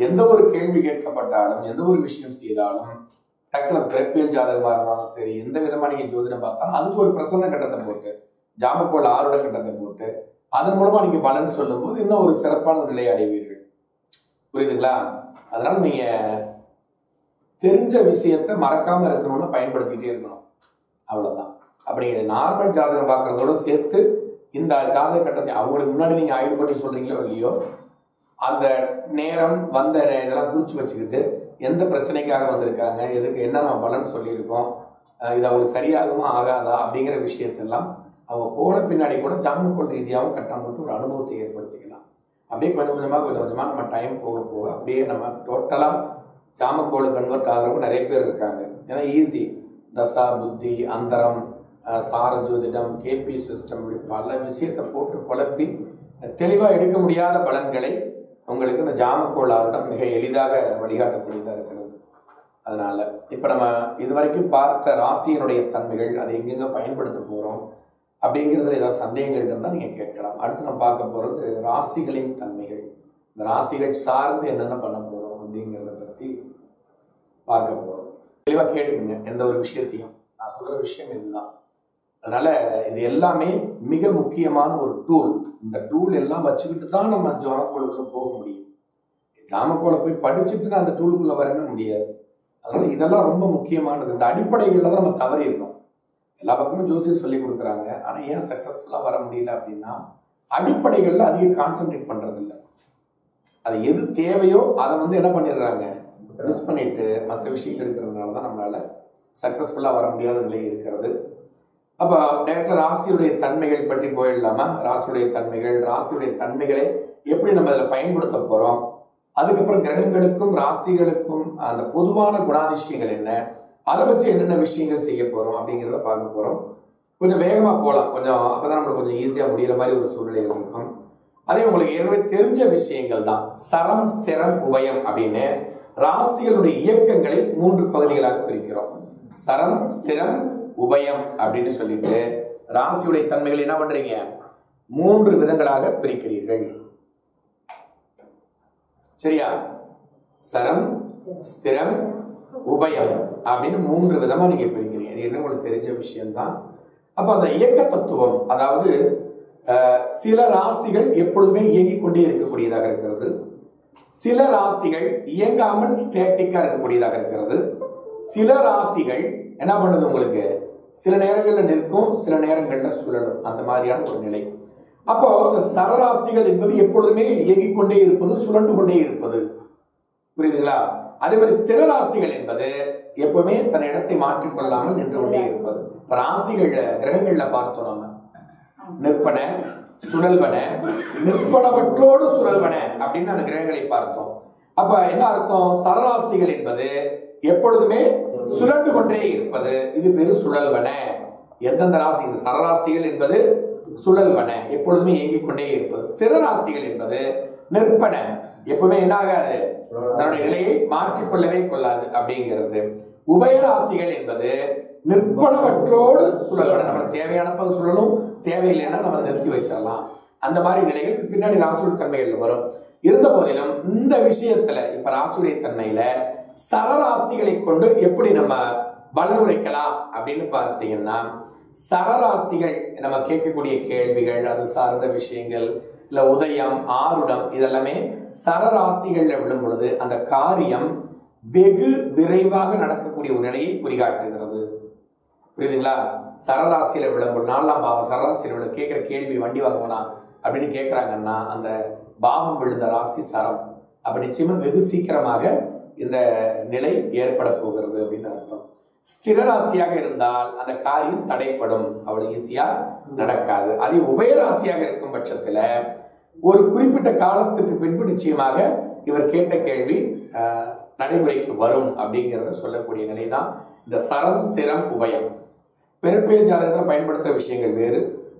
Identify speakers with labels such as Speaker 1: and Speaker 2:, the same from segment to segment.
Speaker 1: எந்த ஒரு கேள்வி கேட்கப்பட்டாலும் எந்த ஒரு விஷயம் செய்தாலும் டக்குனு அது பிறப்பியல் ஜாதகமா இருந்தாலும் சரி எந்த விதமா நீங்க ஜோதிடம் பார்த்தாலும் அதுக்கு ஒரு பிரசன்ன கட்டத்தை போட்டு ஜாமக்கோள் ஆறுட கட்டத்தை போட்டு அதன் மூலமா நீங்க பலன் சொல்லும்போது இன்னும் ஒரு சிறப்பான நிலையை அடைவீர்கள் புரியுதுங்களா அதனால நீங்க தெரிஞ்ச விஷயத்தை மறக்காம இருக்கணும்னு பயன்படுத்திக்கிட்டே இருக்கணும் அவ்வளவுதான் அப்படி நார்மல் ஜாதகம் பார்க்கறதோட சேர்த்து இந்த ஜாதக கட்டத்தை அவங்களுக்கு முன்னாடி நீங்க ஆய்வு பண்ணி சொல்றீங்களோ இல்லையோ அந்த நேரம் வந்த நே- இதெல்லாம் குறிச்சு வச்சுக்கிட்டு எந்த பிரச்சனைக்காக வந்திருக்காங்க எதுக்கு என்ன நம்ம பலன் சொல்லியிருக்கோம் அஹ் இது அவங்களுக்கு சரியாகுமா ஆகாதா அப்படிங்கிற விஷயத்தெல்லாம் அவங்க போன பின்னாடி கூட ஜாமக்கோள் ரீதியாகவும் கட்டம் போட்டு ஒரு அனுபவத்தை ஏற்படுத்திக்கலாம் அப்படியே கொஞ்சம் கொஞ்சமாக கொஞ்சம் கொஞ்சமாக நம்ம டைம் போக போக அப்படியே நம்ம டோட்டலாக ஜாமக்கோள் கன்வெர்ட் ஆகிறவங்க நிறைய பேர் இருக்காங்க ஏன்னா ஈஸி தசா புத்தி அந்தரம் அஹ் சார ஜோதிடம் கேபி சிஸ்டம் இப்படி பல விஷயத்தை போட்டு குழப்பி தெளிவாக எடுக்க முடியாத பலன்களை உங்களுக்கு இந்த ஜாமக்கோள் ஆருடம் மிக எளிதாக வழிகாட்டக்கூடியதாக இருக்கிறது அதனால இப்போ நம்ம இதுவரைக்கும் பார்த்த ராசியினுடைய தன்மைகள் அதை எங்கெங்க பயன்படுத்த போகிறோம் அப்படிங்கிறதுல ஏதாவது சந்தேகங்கள் இருந்தால் நீங்கள் கேட்கலாம் அடுத்து நம்ம பார்க்க போகிறது ராசிகளின் தன்மைகள் இந்த ராசிகள் சார்ந்து என்னென்ன பண்ண போகிறோம் அப்படிங்கிறத பற்றி பார்க்க போகிறோம் தெளிவாக கேட்டுக்குங்க எந்த ஒரு விஷயத்தையும் நான் சொல்கிற விஷயம் இதுதான் அதனால இது எல்லாமே மிக முக்கியமான ஒரு டூல் இந்த டூல் எல்லாம் வச்சுக்கிட்டு தான் நம்ம ஜாமக்கோளுக்குள்ள போக முடியும் ஜாமக்கோளை போய் படிச்சுட்டு நான் அந்த டூலுக்குள்ள வரவே முடியாது அதனால இதெல்லாம் ரொம்ப முக்கியமானது இந்த அடிப்படைகளில் தான் நம்ம தவறி இருக்கோம் எல்லா பக்கமும் ஜோசியர் சொல்லி கொடுக்குறாங்க ஆனால் ஏன் சக்ஸஸ்ஃபுல்லாக வர முடியல அப்படின்னா அடிப்படைகளில் அதிக கான்சென்ட்ரேட் பண்றது இல்ல அது எது தேவையோ அதை வந்து என்ன பண்ணிடுறாங்க மிஸ் பண்ணிட்டு மற்ற விஷயங்கள் எடுக்கிறதுனால தான் நம்மளால சக்ஸஸ்ஃபுல்லாக வர முடியாத நிலை இருக்கிறது அப்போ டேரக்டர் ராசியுடைய தன்மைகள் பற்றி போயிடலாமா ராசியுடைய தன்மைகள் ராசியுடைய தன்மைகளை எப்படி நம்ம இதில் பயன்படுத்த போகிறோம் அதுக்கப்புறம் கிரகங்களுக்கும் ராசிகளுக்கும் அந்த பொதுவான குணாதிசயங்கள் என்ன அதை வச்சு என்னென்ன விஷயங்கள் செய்ய போகிறோம் அப்படிங்கிறத பார்க்க போகிறோம் கொஞ்சம் வேகமாக போகலாம் கொஞ்சம் அப்போ தான் நம்மளுக்கு கொஞ்சம் ஈஸியாக முடிகிற மாதிரி ஒரு சூழ்நிலைகள் இருக்கும் அதே உங்களுக்கு ஏற்கனவே தெரிஞ்ச விஷயங்கள் தான் சரம் ஸ்திரம் உபயம் அப்படின்னு ராசிகளுடைய இயக்கங்களை மூன்று பகுதிகளாக பிரிக்கிறோம் சரம் ஸ்திரம் உபயம் அப்படின்னு சொல்லிட்டு ராசியுடைய தன்மைகள் என்ன பண்றீங்க மூன்று விதங்களாக பிரிக்கிறீர்கள் சரியா சரம் ஸ்திரம் உபயம் அப்படின்னு மூன்று விதமா நீங்க பிரிக்கிறீங்க இது என்ன உங்களுக்கு தெரிஞ்ச விஷயம்தான் அப்ப அந்த இயக்க தத்துவம் அதாவது அஹ், சில ராசிகள் எப்பொழுதுமே இயங்கிக் கொண்டே இருக்கக்கூடியதாக இருக்கிறது சில ராசிகள் இயங்காமல் ஸ்டேட்டிக்கா இருக்கக்கூடியதாக இருக்கிறது சில ராசிகள் என்ன பண்ணுது உங்களுக்கு சில நேரங்களில் நிற்கும் சில நேரங்களில் சுழலும் அந்த மாதிரியான ஒரு நிலை அப்போ இந்த சரராசிகள் என்பது எப்பொழுதுமே இயங்கிக் கொண்டே இருப்பது சுழண்டு கொண்டே இருப்பது புரியுதுங்களா அதே மாதிரி ஸ்திர ராசிகள் என்பது எப்பவுமே தன் இடத்தை மாற்றிக்கொள்ளாமல் நின்று கொண்டே இருப்பது இப்ப ராசிகள்ல கிரகங்கள்ல பார்த்தோம் நம்ம நிற்பன சுழல்வன நிற்பனவற்றோடு சுழல்வன அப்படின்னு அந்த கிரகங்களை பார்த்தோம் அப்ப என்ன அர்த்தம் சரராசிகள் என்பது எப்பொழுதுமே சுழண்டு கொண்டே இருப்பது இது பேரு சுழல்வன எந்தெந்த ராசி இந்த சரராசிகள் என்பது சுழல்வன எப்பொழுதுமே இயங்கிக் கொண்டே இருப்பது ஸ்திர ராசிகள் என்பது நிற்பன எப்பவுமே என்ன ஆகாது தன்னுடைய நிலையை மாற்றிக்கொள்ளவே கொள்ளாது அப்படிங்கிறது உபயராசிகள் என்பது நிற்பனவற்றோடு சுழல்வன நமக்கு தேவையானப்ப அது சுழலும் தேவையில்லைன்னா நம்ம அதை நிறுத்தி வச்சிடலாம் அந்த மாதிரி நிலைகள் பின்னாடி ராசியுடைய தன்மைகள் வரும் இருந்த போதிலும் இந்த விஷயத்துல இப்ப ராசியுடைய தன்மையில சரராசிகளை கொண்டு எப்படி நம்ம பலனுரைக்கலாம் அப்படின்னு பார்த்தீங்கன்னா சரராசிகள் நம்ம கேட்கக்கூடிய கேள்விகள் அது சார்ந்த விஷயங்கள் இல்ல உதயம் ஆருடம் இதெல்லாமே சரராசிகள்ல விழும் பொழுது அந்த காரியம் வெகு விரைவாக நடக்கக்கூடிய ஒரு நிலையை குறிகாட்டுகிறது புரியுதுங்களா சரராசியில விளம்பரம் நாலாம் பாவம் சரராசியில விழ கேட்கிற கேள்வி வண்டி வாங்குவனா அப்படின்னு கேட்கறாங்கன்னா அந்த பாவம் விழுந்த ராசி சரம் அப்ப நிச்சயமா வெகு சீக்கிரமாக இந்த நிலை ஏற்பட போகிறது அப்படின்னு அர்த்தம் ஸ்திர ராசியாக இருந்தால் அந்த காரியம் தடைப்படும் அவ்வளவு ஈஸியா நடக்காது அதே உபயராசியாக இருக்கும் பட்சத்துல ஒரு குறிப்பிட்ட காலத்துக்கு பின்பு நிச்சயமாக இவர் கேட்ட கேள்வி ஆஹ், நடைமுறைக்கு வரும் அப்படிங்கிறத சொல்லக்கூடிய நிலைதான் இந்த சரம் ஸ்திரம் உபயம் பெருப்பேல் ஜாதகத்துல பயன்படுத்துற விஷயங்கள் வேறு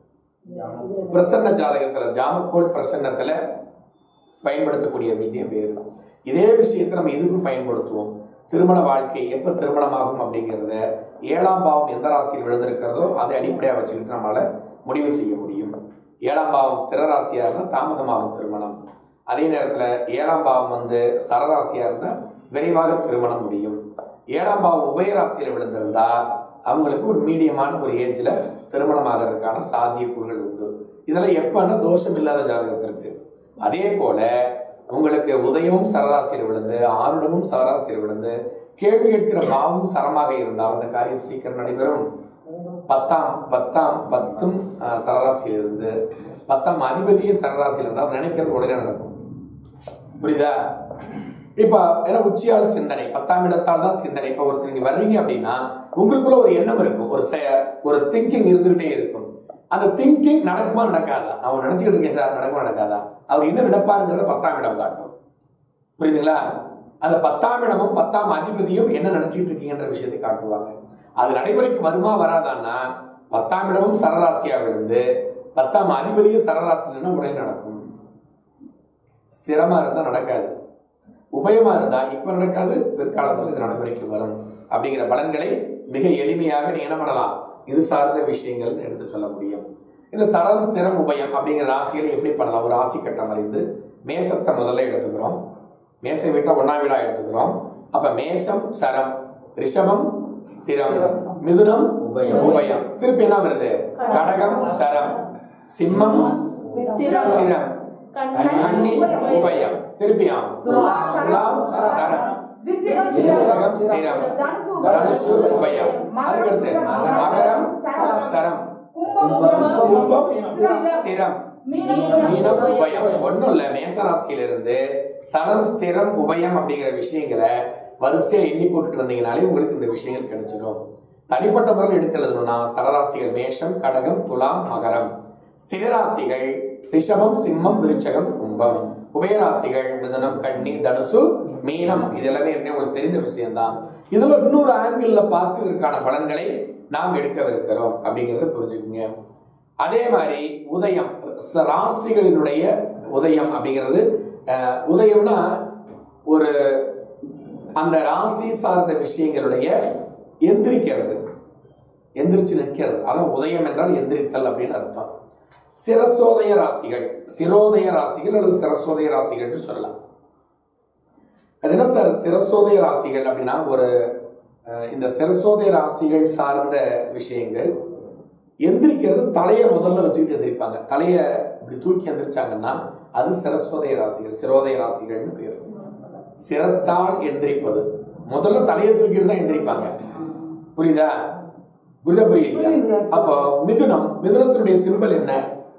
Speaker 1: பிரசன்ன ஜாதகத்துல ஜாமக்கோள் பிரசன்னத்துல பயன்படுத்தக்கூடிய வித்தியம் வேறு இதே விஷயத்தை நம்ம இதுக்கும் பயன்படுத்துவோம் திருமண வாழ்க்கை எப்ப திருமணமாகும் அப்படிங்கிறத ஏழாம் பாவம் எந்த ராசியில் விழுந்திருக்கிறதோ அதை அடிப்படையாக வச்சுக்கிட்டு நம்மளால முடிவு செய்ய முடியும் ஏழாம் பாவம் ஸ்திர ராசியா இருந்தால் தாமதமாகும் திருமணம் அதே நேரத்துல ஏழாம் பாவம் வந்து சரராசியா இருந்தா விரைவாக திருமணம் முடியும் ஏழாம் பாவம் உபயராசியில விழுந்திருந்தா அவங்களுக்கு ஒரு மீடியமான ஒரு ஏஜ்ல திருமணம் ஆகிறதுக்கான சாத்தியக்கூறுகள் உண்டு இதெல்லாம் எப்பன்னா தோஷம் இல்லாத ஜாதகத்திற்கு அதே போல உங்களுக்கு உதயமும் சரராசியில் விழுந்து ஆருடமும் சரராசியில் விழுந்து கேள்வி கேட்கிற பாவம் சரமாக இருந்தால் அந்த காரியம் சீக்கிரம் நடைபெறும் பத்தாம் பத்தாம் பத்தும் அஹ், சரராசியில் இருந்து பத்தாம் அதிபதியும் சரராசியில் இருந்தால் அவர் நினைக்கிறது உடனே நடக்கும் புரியுதா இப்ப ஏன்னா உச்சியால் சிந்தனை பத்தாம் இடத்தால் தான் சிந்தனை இப்ப ஒருத்தர் நீங்க வர்றீங்க அப்படின்னா உங்களுக்குள்ள ஒரு எண்ணம் இருக்கும் ஒரு செ- ஒரு திங்கிங் இருந்துகிட்டே இருக்கும் அந்த திங்கிங் நடக்குமா நடக்காதா அவர் நினைச்சுக்கிட்டு இருக்கேன் சார் நடக்குமா நடக்காதா அவர் என்ன நினைப்பாருங்கிறத பத்தாம் இடம் காட்டும் புரியுதுங்களா அந்த பத்தாம் இடமும் பத்தாம் அதிபதியும் என்ன நினைச்சிட்டு இருக்கீங்கன்ற விஷயத்தை காட்டுவாங்க அது நடைமுறைக்கு வருமா வராதான்னா பத்தாம் இடமும் சரராசியா விழுந்து பத்தாம் அதிபதியும் சரராசினா உடனே நடக்கும் ஸ்திரமா இருந்தா நடக்காது உபயமா இருந்தா இப்ப நடக்காது பிற்காலத்தில் இது நடைமுறைக்கு வரும் அப்படிங்கிற பலன்களை மிக எளிமையாக நீ என்ன பண்ணலாம் இது சார்ந்த விஷயங்கள் எடுத்து சொல்ல முடியும் இந்த சரம் ஸ்திரம் உபயம் அப்படிங்கிற ராசிகளை எப்படி பண்ணலாம் ஒரு ராசி கட்டம் அறிந்து மேசத்தை முதல்ல எடுத்துக்கிறோம் மேசை விட்ட ஒன்னா வீடா எடுத்துக்கிறோம் அப்ப மேசம் சரம் ரிஷபம் ஸ்திரம் மிதுனம்
Speaker 2: உபயம்.
Speaker 1: உபயம் திருப்பி என்ன வருது கடகம் சரம் சிம்மம்
Speaker 3: சிரம்.
Speaker 1: ஸ்திரம் கன்னி உபயம் திருப்பியா துலாம் சரம் விருச்சகம் ஸ்திரம் தனுசு உபயம் அதுக்கடுத்து மகரம் சரம் கும்பம் ஸ்திரம் மீனம் உபயம் ஒண்ணும் இல்ல மேசராசியிலிருந்து சரம் ஸ்திரம் உபயம் அப்படிங்கிற விஷயங்களை வரிசையா எண்ணி போட்டுட்டு வந்தீங்கனாலே உங்களுக்கு இந்த விஷயங்கள் கிடைச்சிடும் தனிப்பட்ட முறையில் எடுத்து எழுதணும்னா சரராசிகள் மேஷம் கடகம் துலாம் மகரம் ஸ்திரராசிகள் ரிஷபம் சிம்மம் விருச்சகம் கும்பம் உபயராசிகள் மிதனம் கன்னி தனுசு மீனம் இது எல்லாமே ஏற்கனவே உங்களுக்கு தெரிந்த விஷயம்தான் இதுல இன்னொரு ஆங்கிள் பார்த்து இதற்கான பலன்களை நாம் எடுக்கவிருக்கிறோம் அப்படிங்கறத புரிஞ்சுக்குங்க அதே மாதிரி உதயம் ச- ராசிகளினுடைய உதயம் அப்படிங்கிறது அஹ், உதயம்னா ஒரு அந்த ராசி சார்ந்த விஷயங்களுடைய எந்திரிக்கிறது எந்திரிச்சு நிற்கிறது அதான் உதயம் என்றால் எந்திரித்தல் அப்படின்னு அர்த்தம் சிரசோதய ராசிகள் சிரோதய ராசிகள் அல்லது சிரசோதய ராசிகள் என்று சொல்லலாம் அது என்ன சார் சிரசோதய ராசிகள் அப்படின்னா ஒரு அஹ், இந்த சிரசோதய ராசிகள் சார்ந்த விஷயங்கள் எந்திரிக்கிறது தலையை முதல்ல வச்சுக்கிட்டு எந்திரிப்பாங்க தலையை இப்படி தூக்கி எந்திரிச்சாங்கன்னா அது சிரஸ்வதய ராசிகள் சிரோதய ராசிகள்னு பேர் சிரத்தால் எந்திரிப்பது முதல்ல தலையை தூக்கிட்டு தான் எந்திரிப்பாங்க புரியுதா புரியுதா புரியலையா அப்போ மிதுனம் மிதுனத்தினுடைய சிம்பல் என்ன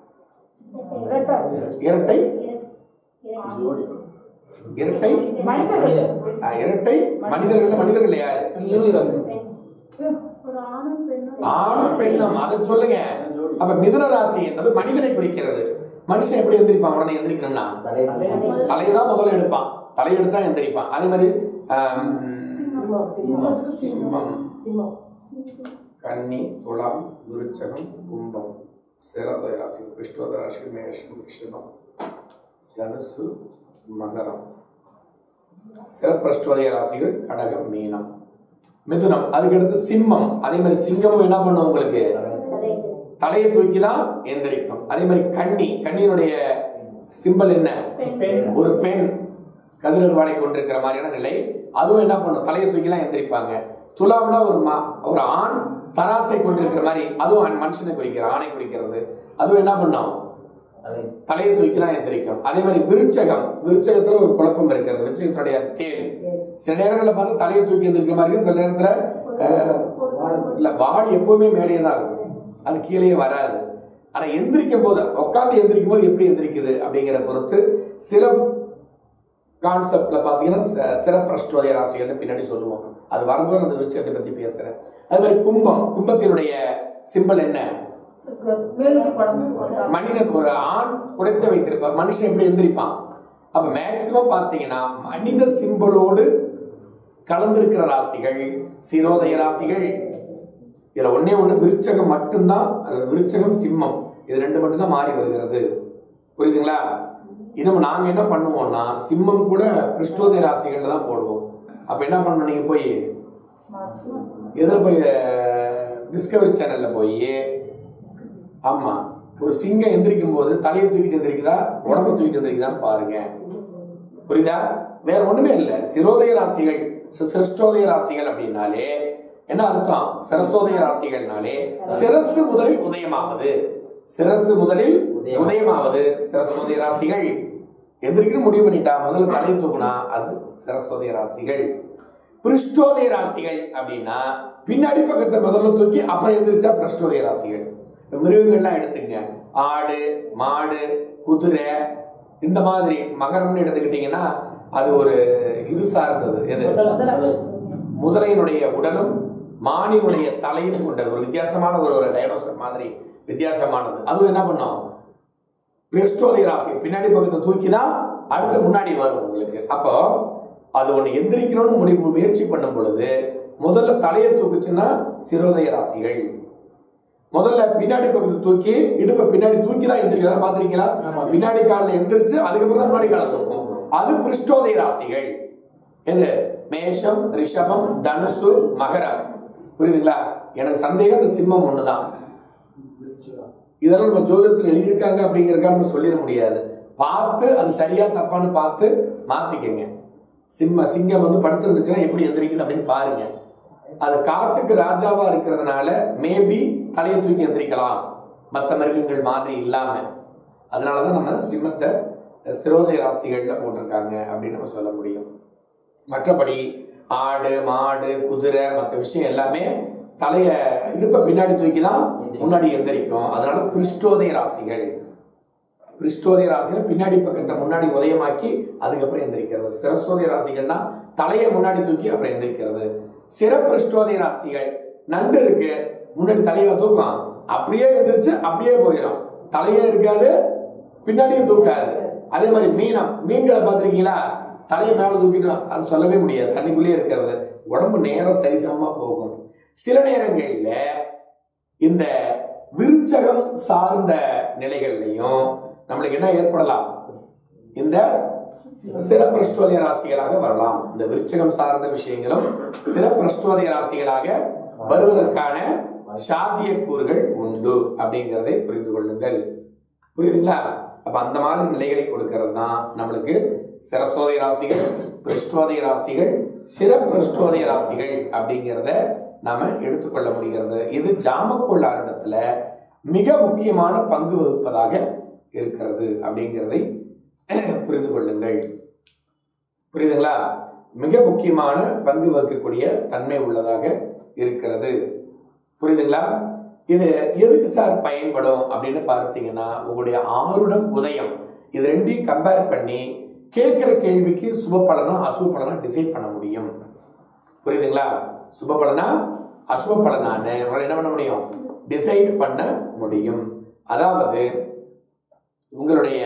Speaker 1: இரட்டை இரட்டை ஆ, இரட்டை மனிதர்கள் மனிதர்கள் யாரு ஆணும் பெண்ணும் அதை சொல்லுங்க அப்ப மிதுன ராசி என்பது மனிதனை குறிக்கிறது மனுஷன் எப்படி எந்திரிப்பான் உடனே எந்திரிக்கணும்னா தலையை தான் முதல்ல எடுப்பான் தலையை எடுத்தா எந்திரிப்பான் அதே மாதிரி ஆம், சிம்மம் கன்னி துலாம் விருச்சகம் கும்பம் சிரத ராசி விஷ்ணுவத ராசி மேஷம் ரிஷபம் தனுசு மகரம் சிறப்பிரஷ்டுவதய ராசிகள் கடகம் மீனம் மிதுனம் அதுக்கடுத்து சிம்மம் அதே மாதிரி சிங்கமும் என்ன பண்ணும் உங்களுக்கு தலையை தூக்கி தான் எந்திரிக்கும் அதே மாதிரி கன்னி கண்ணியினுடைய சிம்பல் என்ன ஒரு பெண் கதிரர் வாடை கொண்டிருக்கிற மாதிரியான நிலை அதுவும் என்ன பண்ணும் தலையை தூக்கி தான் எந்திரிப்பாங்க துலாம்னா ஒரு மா ஒரு ஆண் தராசை கொண்டிருக்கிற மாதிரி அதுவும் ஆண் மனுஷனை குறிக்கிற ஆணை குறிக்கிறது அதுவும் என்ன பண்ணும் தலையை தூக்கி தான் எந்திரிக்கும் அதே மாதிரி விருச்சகம் விருச்சகத்துல ஒரு குழப்பம் இருக்கிறது விருச்சகத்தினுடைய தேள் சில நேரங்களில் பார்த்தா தலையை தூக்கி எந்திரிக்கிற மாதிரி இருக்கும் சில நேரத்துல அஹ், இல்ல வாள் எப்பவுமே மேலேயே தான் இருக்கும் அது கீழே வராது ஆனா எந்திரிக்கும் போது உட்காந்து எந்திரிக்கும் போது எப்படி எந்திரிக்குது அப்படிங்கிற பொறுத்து சில கான்செப்ட்ல பாத்தீங்கன்னா ச- சிறப்பிரஷ்டோதய ராசிகள்னு பின்னாடி சொல்லுவோம் அது வரும்போது அந்த விருச்சகத்தை பத்தி பேசுறேன் அது மாதிரி கும்பம் கும்பத்தினுடைய சிம்பல் என்ன மனிதன் ஒரு ஆண் குடைத்து வைத்திருப்பார் மனுஷன் எப்படி எந்திரிப்பான் அப்ப மேக்சிமம் பாத்தீங்கன்னா மனித சிம்பலோடு கலந்திருக்கிற ராசிகள் சிரோதய ராசிகள் இதுல ஒண்ணே ஒண்ணு விருச்சகம் மட்டும்தான் அது விருச்சகம் சிம்மம் இது ரெண்டு மட்டும்தான் மாறி வருகிறது புரியுதுங்களா இன்னும் நாங்க என்ன பண்ணுவோம்னா சிம்மம் கூட கிறிஸ்டோதய ராசிகள்ல தான் போடுவோம் அப்ப என்ன பண்ணணும் நீங்க போய் எதில் போய் டிஸ்கவரி சேனல்ல போய் ஆமா ஒரு சிங்கம் எந்திரிக்கும் போது தலையை தூக்கிட்டு எந்திரிக்குதா உடம்பு தூக்கிட்டு எந்திரிக்குதான்னு பாருங்க புரியுதா வேற ஒண்ணுமே இல்ல சிரோதய ராசிகள் சி- சிரஷ்டோதய ராசிகள் அப்படின்னாலே என்ன அர்த்தம் சிரசோதய ராசிகள்னாலே சிரசு முதலில் உதயமாவது சிரசு முதலில்
Speaker 2: உதயம்.
Speaker 1: உதயமாவது சிரசோதய ராசிகள் எந்திரிக்கணும் முடிவு பண்ணிட்டா முதல்ல தலையை தூக்குனா அது சிரசோதய ராசிகள் பிருஷ்டோதய ராசிகள் அப்படின்னா பின்னாடி பக்கத்தை முதல்ல தூக்கி அப்புறம் எந்திரிச்சா பிருஷ்டோதய ராசிகள் இப்ப மிருகங்கள்லாம் எடுத்துங்க ஆடு மாடு குதிரை இந்த மாதிரி மகரம்னு எடுத்துக்கிட்டீங்கன்னா அது ஒரு இது சார்ந்தது எது முதலையினுடைய உடலும் மானினுடைய தலையும் கொண்டது ஒரு வித்தியாசமான ஒரு ஒரு டைனோசர் மாதிரி வித்தியாசமானது அதுவும் என்ன பண்ணும் பிரிஸ்டோதி ராசி பின்னாடி பக்கத்தை தூக்கி தான் அடுத்து முன்னாடி வரும் உங்களுக்கு அப்போ அது ஒன்று எந்திரிக்கணும்னு முடிவு முயற்சி பண்ணும் பொழுது முதல்ல தலையை தூக்குச்சுன்னா சிரோதய ராசிகள் முதல்ல பின்னாடி பக்கத்தை தூக்கி இடுப்பை பின்னாடி தூக்கி தான் எந்திரிக்கிறதா பாத்திருக்கீங்களா
Speaker 2: ஆமா.
Speaker 1: பின்னாடி காலில் எந்திரிச்சு அதுக்கப்புறம் தான் முன்னாடி காலை தூக்கும் அது பிருஷ்டோதய ராசிகள் எது மேஷம் ரிஷபம் தனுசு மகரம் புரியுதுங்களா எனக்கு சந்தேகம் இந்த சிம்மம் ஒண்ணுதான் இதெல்லாம் நம்ம ஜோதிடத்தில் எழுதியிருக்காங்க அப்படிங்கறதுக்காக நம்ம சொல்லிட முடியாது பார்த்து அது சரியா தப்பான்னு பார்த்து மாத்திக்கங்க சிம்ம சிங்கம் வந்து படுத்திருந்துச்சுன்னா எப்படி எந்திரிக்குது அப்படின்னு பாருங்க அது காட்டுக்கு ராஜாவா இருக்கிறதுனால மேபி தலையை தூக்கி எந்திரிக்கலாம் மற்ற மிருகங்கள் மாதிரி இல்லாம அதனாலதான் நம்ம சிம்மத்தை ஸ்திரோதய ராசிகள்ல போட்டிருக்காங்க அப்படின்னு நம்ம சொல்ல முடியும் மற்றபடி ஆடு மாடு குதிரை மற்ற விஷயம் எல்லாமே தலைய இடுப்பை பின்னாடி தூக்கி தான் முன்னாடி எந்திரிக்கும் அதனால பிருஷ்டோதய ராசிகள் பிருஷ்டோதய ராசிகள் பின்னாடி பக்கத்தை முன்னாடி உதயமாக்கி அதுக்கப்புறம் எந்திரிக்கிறது சிரஸ்தோதய ராசிகள்னா தலையை முன்னாடி தூக்கி அப்புறம் எந்திரிக்கிறது சிறப்பிருஷ்டோதய ராசிகள் நண்டு இருக்கு முன்னாடி தலையை தூக்கும் அப்படியே எந்திரிச்சு அப்படியே போயிடும் தலையே இருக்காது பின்னாடியும் தூக்காது அதே மாதிரி மீனம் மீன்களை பார்த்திருக்கீங்களா தலையை மேல தூக்கிட்டோம் அது சொல்லவே முடியாது தண்ணிக்குள்ளேயே இருக்கிறது உடம்பு நேரம் சரிசமமா போகும் சில நேரங்கள்ல இந்த விருச்சகம் சார்ந்த நிலைகள்லையும் நம்மளுக்கு என்ன ஏற்படலாம் இந்த சிறப்பிரஷ்டோதய ராசிகளாக வரலாம் இந்த விருச்சகம் சார்ந்த விஷயங்களும் சிறப்பிரஷ்டோதய ராசிகளாக வருவதற்கான சாத்தியக்கூறுகள் உண்டு அப்படிங்கிறதை புரிந்து கொள்ளுங்கள் புரியுதுங்களா அப்ப அந்த மாதிரி நிலைகளை கொடுக்கிறது தான் நம்மளுக்கு சிரசோதய ராசிகள் பிருஷ்டோதய ராசிகள் சிறப்பிரஷ்டோதய ராசிகள் அப்படிங்கிறத நாம எடுத்துக்கொள்ள முடிகிறது இது ஜாமக்கோளாரிடத்துல மிக முக்கியமான பங்கு வகுப்பதாக இருக்கிறது அப்படிங்கிறதை புரிந்து கொள்ளுங்கள் புரியுதுங்களா மிக முக்கியமான பங்கு வகிக்கக்கூடிய தன்மை உள்ளதாக இருக்கிறது புரியுதுங்களா இது எதுக்கு சார் பயன்படும் அப்படின்னு பார்த்தீங்கன்னா உங்களுடைய ஆருடம் உதயம் இது ரெண்டையும் கம்பேர் பண்ணி கேட்கிற கேள்விக்கு சுப பலனா அசுப பலனா டிசைட் பண்ண முடியும் புரியுதுங்களா சுப பலனா அசுப பலனான்னு உங்களால என்ன பண்ண முடியும் டிசைட் பண்ண முடியும் அதாவது உங்களுடைய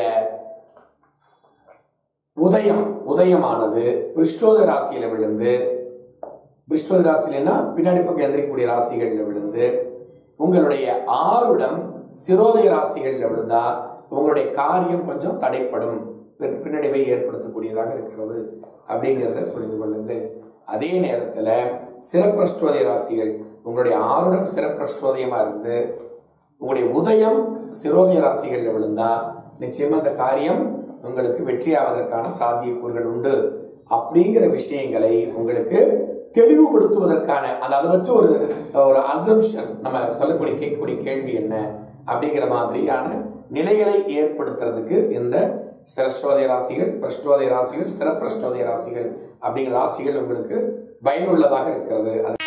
Speaker 1: உதயம் உதயமானது பிருஷ்டோத ராசியில விழுந்து பிருஷ்டோத ராசியிலன்னா பின்னாடி பக்கம் எந்திரிக்கக்கூடிய ராசிகள்ல விழுந்து உங்களுடைய ஆருடம் சிரோதய ராசிகள்ல விழுந்தா உங்களுடைய காரியம் கொஞ்சம் தடைப்படும் பின்- பின்னடைவை ஏற்படுத்தக்கூடியதாக இருக்கிறது அப்படிங்கிறத புரிந்து கொள்ளுங்கள் அதே நேரத்துல சிறப்பிரஷ்டோதய ராசிகள் உங்களுடைய ஆருடம் சிறப்பிரஷ்டோதயமா இருந்து உங்களுடைய உதயம் சிரோதய ராசிகள்ல விழுந்தா நிச்சயமா அந்த காரியம் உங்களுக்கு வெற்றியாவதற்கான சாத்தியக்கூறுகள் உண்டு அப்படிங்கிற விஷயங்களை உங்களுக்கு தெளிவுபடுத்துவதற்கான அந்த அதை வச்சு ஒரு ஒரு அசம்ஷன் நம்ம சொல்லக்கூடிய கேட்கக்கூடிய கேள்வி என்ன அப்படிங்கிற மாதிரியான நிலைகளை ஏற்படுத்துறதுக்கு இந்த சிரஸ்டோதய ராசிகள் பிரஷ்டோதய ராசிகள் சிறப்பிரஷ்டோதய ராசிகள் அப்படிங்கிற ராசிகள் உங்களுக்கு பயனுள்ளதாக இருக்கிறது அது